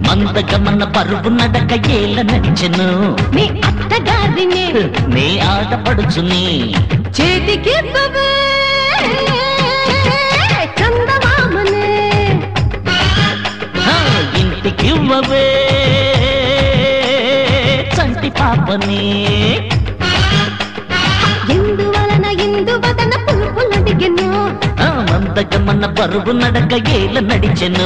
మందగమన్న బరువు నడక ఏల నడిచెను నీ అత్తగారిని నీ ఆడపడుచుని చేతికి చందమామనే ఆ, ఇంటికివ్వవే చంటి పాపని ఎందువలన ఇందువదన పులుపులడిగెను ఆ, మందగమన్న బరువు నడక ఏల నడిచెను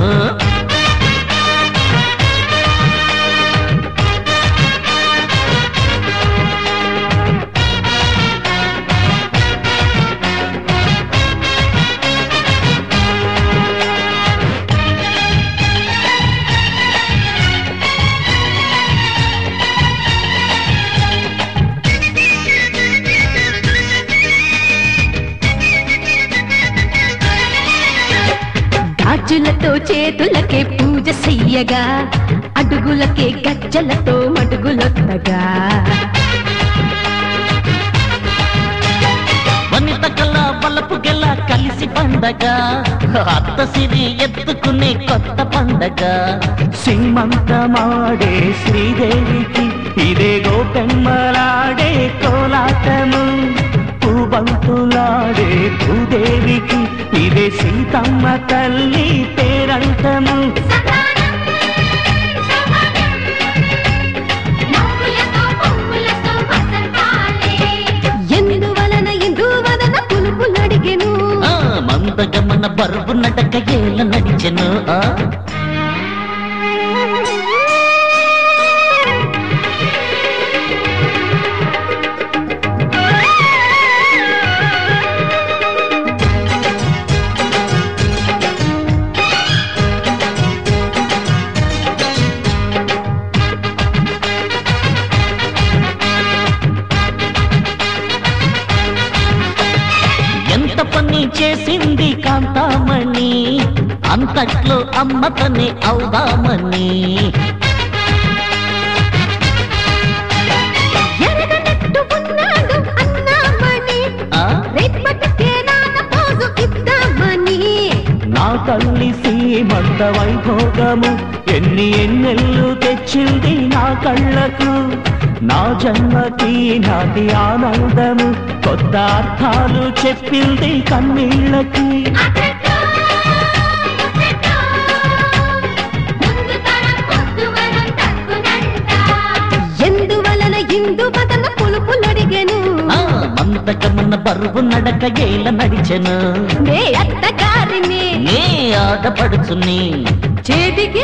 గాజులతో చేతులకే పూజ చెయ్యగా అడుగులకే గజ్జలతో మడుగులొత్తగా వనిత కల వలపు గెల కలిసి పండగ అత్త సిరి ఎత్తుకునే కొత్త పండగ సింమంతమాడే శ్రీదేవికి ఇదే గోపెమ్మలాడే కోలాటము పూబంతులాడే భూదేవికి ఇదే సీతమ్మ తల్లి పేరంటము ఎందువలన ఇందువదన పులుపులడిగెను ఆ మందగమన బరువు నడక ఏల నడిచెను ఆ ఎంత పని చేసింది కాంతామణి అంతట్లో అమ్మతనే అవుదామని ఎరగనట్టు ఉన్నాడు అన్నామని ఆ? రేపటికే నాన్న పోజు ఇద్దామని నా తల్లి సీమంత వైభోగము ఎన్ని ఎన్నెల్లు తెచ్చింది నా కళ్ళకు నా జన్మకి నాటి ఆనందము కొత్త అర్థాలు చెప్పింది కన్నీళ్ళకి ఎందువలన ఇందువదన పులుపులడిగెను ఆ మందకమున్న బరువు నడక ఏల నడిచెను నే అత్తగారిని నే ఆడపడుచుని చేతికి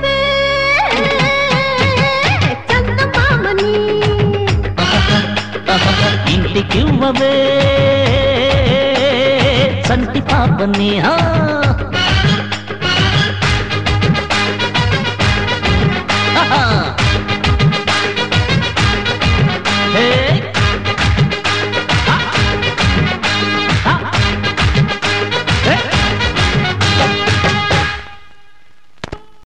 చందమామని ఇంటికివ్వవే సంటి పాపని ఆ